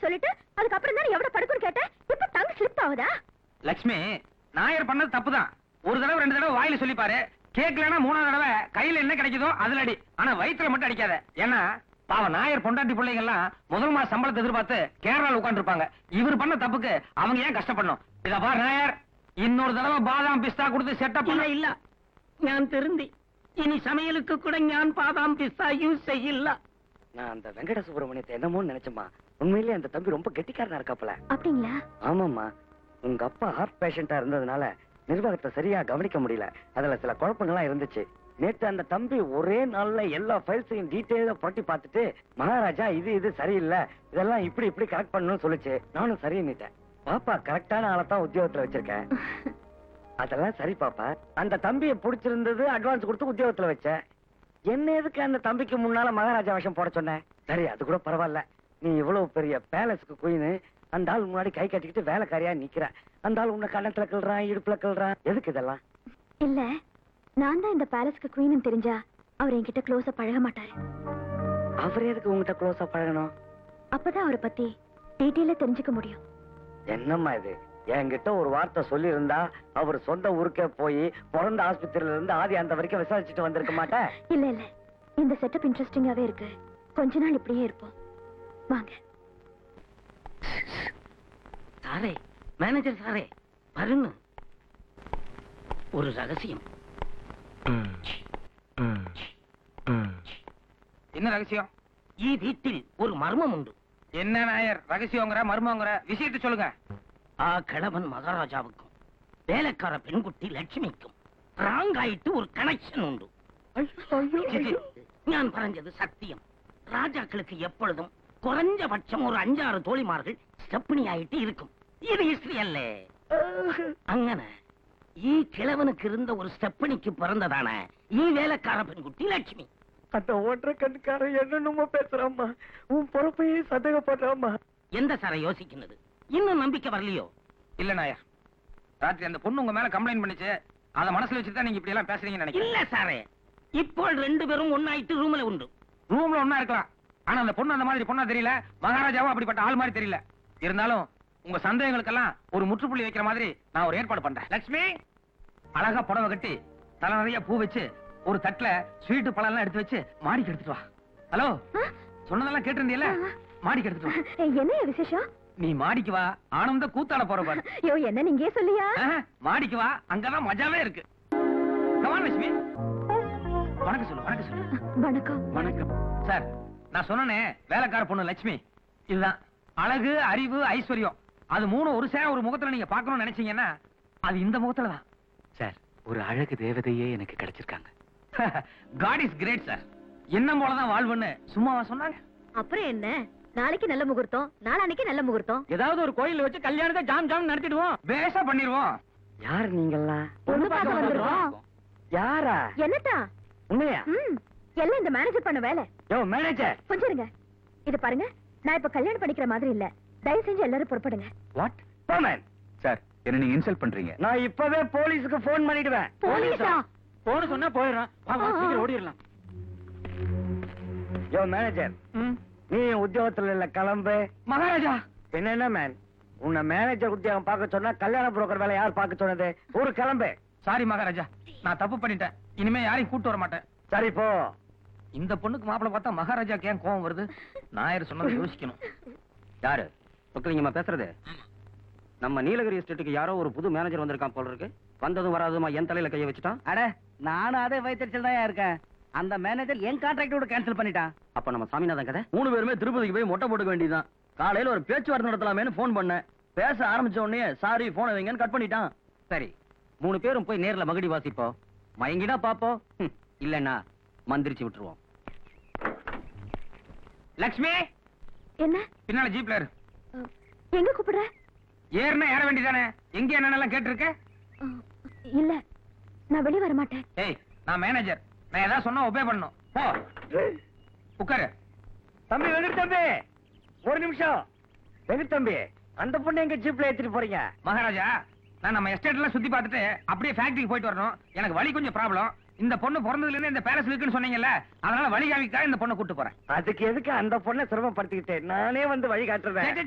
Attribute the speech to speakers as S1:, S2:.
S1: சொல்லிட்டு அதுக்கப்புறம் தான் எவ்வளவு படுக்குன்னு கேட்டேன் இப்ப டங் ஸ்லிப் ஆகுதா
S2: லட்சுமி நாயர் பண்ணது தப்புதான் ஒரு தடவை ரெண்டு தடவை வாயில சொல்லி பாரு கேட்கலன்னா மூணாவது தடவை கையில என்ன கிடைக்குதோ அதுல அடி ஆனா வயித்துல மட்டும் அடிக்காத ஏன்னா பாவம் நாயர் பொண்டாட்டி பிள்ளைங்க எல்லாம் முதல் மாச சம்பளத்தை எதிர்பார்த்து கேரளால உட்கார்ந்து இருப்பாங்க இவர் பண்ண தப்புக்கு அவங்க ஏன் கஷ்டப்படணும் இத பார் நாயர் இன்னொரு தடவை பாதாம் பிஸ்தா கொடுத்து செட்டப்
S3: ഇല്ല
S2: பண்ண
S3: ഇല്ല ഞാൻ തിരുന്തി ഇനി സമയலுக்கு கூட ഞാൻ பாதாம் பிஸ்தா யூஸ் செய்யல
S4: நான் அந்த வெங்கட சுப்பிரமணியத்தை என்னமோன்னு நினைச்சேம்மா உண்மையிலேயே அந்த தம்பி ரொம்ப கெட்டிக்காரனா இருக்காப்புல
S1: அப்படிங்களா
S4: ஆமாம்மா உங்க அப்பா ஹார்ட் பேஷண்டா இருந்ததுனால நிர்வாகத்தை சரியா கவனிக்க முடியல அதுல சில குழப்பங்கள்லாம் இருந்துச்சு நேத்து அந்த தம்பி ஒரே நாள்ல எல்லா ஃபைல்ஸையும் டீட்டெயிலா புரட்டி பார்த்துட்டு மகாராஜா இது இது சரியில்லை இதெல்லாம் இப்படி இப்படி கரெக்ட் பண்ணணும்னு சொல்லுச்சு நானும் சரின்னுட்டேன் பாப்பா கரெக்டான ஆளை தான் உத்தியோகத்துல வச்சிருக்கேன் அதெல்லாம் சரி பாப்பா அந்த தம்பியை பிடிச்சிருந்தது அட்வான்ஸ் கொடுத்து உத்தியோகத்துல வச்சேன் என்ன எதுக்கு அந்த தம்பிக்கு முன்னால மகாராஜா வேஷம் போட சொன்னேன் சரி அது கூட பரவாயில்ல நீ இவ்வளவு பெரிய பேலஸ்க்கு குயின் அந்த ஆள் முன்னாடி கை கட்டிக்கிட்டு வேலைக்காரியா நிக்கிற அந்த ஆள் உன்னை கண்ணத்துல கிள்றான் இடுப்புல கிள்றான் எதுக்கு இதெல்லாம்
S1: இல்ல நான் தான் இந்த பேலஸ்க்கு குவீன் தெரிஞ்சா அவர் என்கிட்ட க்ளோஸா பழக மாட்டாரு
S4: அவர் எதுக்கு உங்ககிட்ட க்ளோஸா பழகணும்
S1: அப்பதான் அவரை பத்தி டீட்டெயிலா தெரிஞ்சுக்க முடியும்
S4: என்னம்மா இது என்கிட்ட ஒரு வார்த்தை சொல்லி இருந்தா அவர் சொந்த ஊருக்கே போய் பிறந்த ஆஸ்பத்திரியில இருந்து ஆதி அந்த வரைக்கும் விசாரிச்சுட்டு வந்திருக்க மாட்டேன்
S1: இல்ல இல்ல இந்த செட்டப் இன்ட்ரெஸ்டிங்காவே இருக்கு கொஞ்ச நாள் இப்படியே இருப்போம் வாங்க
S3: സാറേ മാനേജർ സാറേ വരുന്നു ഒരു രഹസ്യം
S2: என்ன ரகசியம்
S3: ഈ വീട്ടിൽ ഒരു മർമ്മമുണ്ട്
S2: என்ன நாயர் ரகசியங்கிற மர்மங்கிற விஷயத்தை சொல்லுங்க
S3: ആ കിളവൻ മഹാരാജാവുക്കും വേലക്കാര പെൺകുട്ടി ലക്ഷ്മിക്കും റാങ്കായിട്ട് ഒരു കണക്ഷൻ ഉണ്ട് ഇത് ഞാൻ പറഞ്ഞത് സത്യം ராஜாக்களுக்கு எப்பொழுதும் குறைஞ்சபட்சம் ஒரு அஞ்சாறு தோழிமார்கள் ஸ்டெப்னி ஆயிட்டு இருக்கும் இது ஹிஸ்டரி அல்ல அங்கன ஈ கிழவனுக்கு இருந்த ஒரு ஸ்டெப்பனிக்கு பிறந்ததான ஈ வேலைக்கார பெண்குட்டி லட்சுமி
S4: அந்த ஒன்றரை கண்ணுக்காரன் என்னென்னமோ பேசுறாம்மா உன் பொறுப்பையே சந்தேகப்படுறாம்மா
S3: எந்த சார யோசிக்கிறது இன்னும் நம்பிக்கை வரலையோ
S2: இல்ல நாயர் ராத்திரி அந்த பொண்ணு உங்க மேல கம்ப்ளைண்ட் பண்ணிச்சு அத மனசுல வச்சுட்டு தான் நீங்க இப்படி எல்லாம் பேசுறீங்கன்னு நினைக்கிறேன்
S3: இல்ல சாரே இப்போ ரெண்டு பேரும் ஒன்னாயிட்டு ரூம்ல உண்டு
S2: ரூம்ல ஒண்ணா இருக்கலாம் ஆனா அந்த பொண்ணு அந்த மாதிரி பொண்ணா தெரியல மகாராஜாவும் அப்படிப்பட்ட ஆள் மாதிரி தெரியல இருந்தாலும் உங்க சந்தேகங்களுக்கெல்லாம் ஒரு முற்றுப்புள்ளி வைக்கிற மாதிரி நான் ஒரு ஏற்பாடு பண்றேன் லட்சுமி அழகா புடவை கட்டி தலை நிறைய பூ வச்சு ஒரு தட்டுல ஸ்வீட்டு பழம் எல்லாம் எடுத்து வச்சு மாடிக்கு எடுத்துட்டு வா ஹலோ சொன்னதெல்லாம் கேட்டிருந்தியல்ல மாடிக்கு எடுத்துட்டு வா
S1: என்ன விசேஷம்
S2: நீ மாடிக்கு வா ஆனந்த கூத்தாட போற பாரு
S1: ஐயோ என்ன நீங்க சொல்லியா
S2: ஆஹா, மாடிக்கு வா அங்கதான் மஜாவே இருக்கு கமான் லட்சுமி வணக்கம் சொல்லு வணக்கம் சொல்லு
S1: வணக்கம்
S2: வணக்கம் சார் நான் சொன்னனே வேலைக்கார பொண்ணு லட்சுமி இதுதான் அழகு அறிவு ஐஸ்வர்யம் அது மூணு ஒரு சேர ஒரு முகத்துல நீங்க பார்க்கணும்னு நினைச்சீங்கன்னா அது இந்த முகத்துல தான்
S5: சார் ஒரு அழகு தேவதையே எனக்கு கிடைச்சிருக்காங்க
S2: காட் இஸ் கிரேட் சார் எண்ணம் போலதான் வாழ்வுன்னு சும்மாவா சொன்னாங்க
S1: அப்புறம் என்ன நாளைக்கு நல்ல முகூர்த்தம் நாளானைக்கு நல்ல முகூர்த்தம்
S2: ஏதாவது ஒரு கோயில்ல வச்சு கல்யாணத்தை ஜாம் ஜாம் நடத்திடுவோம் பேசா பண்ணிடுவோம்
S4: யார் நீங்கெல்லாம்
S1: பொண்ணு பார்க்க வந்திருக்கோம்
S4: யாரா
S1: என்னத்தா
S4: உண்மையா
S1: ம் எல்லாம் இந்த மேனேஜர் பண்ண வேலை
S4: யோ மேனேஜர்
S1: கொஞ்சம் இருங்க இது பாருங்க நான் இப்ப கல்யாணம் பண்ணிக்கிற மாதிரி இல்ல தயவு செஞ்சு எல்லாரும் புறப்படுங்க
S5: வாட்
S4: போமேன்
S5: சார் என்ன நீங்க இன்சல்ட் பண்றீங்க
S4: நான் இப்பவே போலீஸுக்கு போன் பண்ணிடுவேன்
S1: போலீஸா
S2: போன சொன்னா போயிடுறான் வா, வா,
S1: ஆ, ஆ.
S2: சீக்கிரம் ஓடிடலாம்
S4: யோ மேனேஜர் நீ உத்தியோகத்துல இல்ல கிளம்பு
S2: மகாராஜா
S4: பின்ன என்ன மேன் உன்னை மேனேஜர் உத்தியோகம் பார்க்க சொன்னா கல்யாண புரோக்கர் வேலை யார் பார்க்க சொன்னது ஊரு கிளம்பு
S2: சாரி மகாராஜா நான் தப்பு பண்ணிட்டேன் இனிமே யாரையும் கூட்டு வர மாட்டேன்
S4: சரி போ
S2: இந்த பொண்ணுக்கு மாப்பிளை பார்த்தா மகாராஜாக்கு ஏன் கோவம் வருது நாயர் சொன்னதை யோசிக்கணும்
S6: யாரு சொக்கலிங்கம்மா பேசுறது நம்ம நீலகிரி எஸ்டேட்டுக்கு யாரோ ஒரு புது மேனேஜர் வந்திருக்கான் போல இருக்கு வந்ததும் வராதுமா என் தலையில கைய வச்சுட்டான்
S3: அட நானும் அதே வயிற்றுச்சல் தான் இருக்கேன் அந்த மேனேஜர் என் கான்ட்ராக்டோட கேன்சல் பண்ணிட்டான்
S6: அப்ப நம்ம சாமிநாதன் கதை
S7: மூணு பேருமே திருப்பதிக்கு போய் மொட்டை போட்டுக்க வேண்டியதுதான் காலையில ஒரு பேச்சுவார்த்தை நடத்தலாமேன்னு ஃபோன் பண்ணேன் பேச ஆரம்பிச்ச உடனே சாரி போனை வைங்கன்னு கட் பண்ணிட்டான்
S6: சரி மூணு பேரும் போய் நேர்ல மகுடி வாசிப்போம் மயங்கினா பாப்போம் ஹம், இல்லன்னா மந்திரிச்சு விட்டுருவோம்
S2: லக்ஷ்மி
S1: என்ன
S2: பின்னால ஜீப்ல இரு
S1: அஹ், எங்க கூப்பிடுற
S2: ஏறுனா ஏற வேண்டியதானே எங்க என்னென்னலாம் கேட்டிருக்க
S1: அஹ், இல்ல நான் வெளிய வர மாட்டேன்
S2: ஏய் நான் மேனேஜர் நான் ஏதாவது சொன்னா ஒபே பண்ணணும் போ உட்காரு
S4: தம்பி வெங்கட் தம்பி ஒரு நிமிஷம் வெங்கட் தம்பி அந்த பொண்ணு எங்க ஜீப்ல ஏத்திட்டு போறீங்க
S2: மகாராஜா நான் நம்ம எஸ்டேட்ல சுத்தி பார்த்துட்டு அப்படியே ஃபேக்டரிக்கு போயிட்டு வரணும் எனக்கு வழி கொஞ்சம் ப்ராப்ளம் இந்த பொண்ணு பிறந்ததுல இருந்து இந்த பேலஸ் இருக்குன்னு சொன்னீங்கல்ல அதனால வழி காமிக்கா இந்த பொண்ணை கூட்டு போறேன்
S4: அதுக்கு எதுக்கு அந்த பொண்ணை சிரமப்படுத்திக்கிட்டு நானே வந்து வழி காட்டுறேன்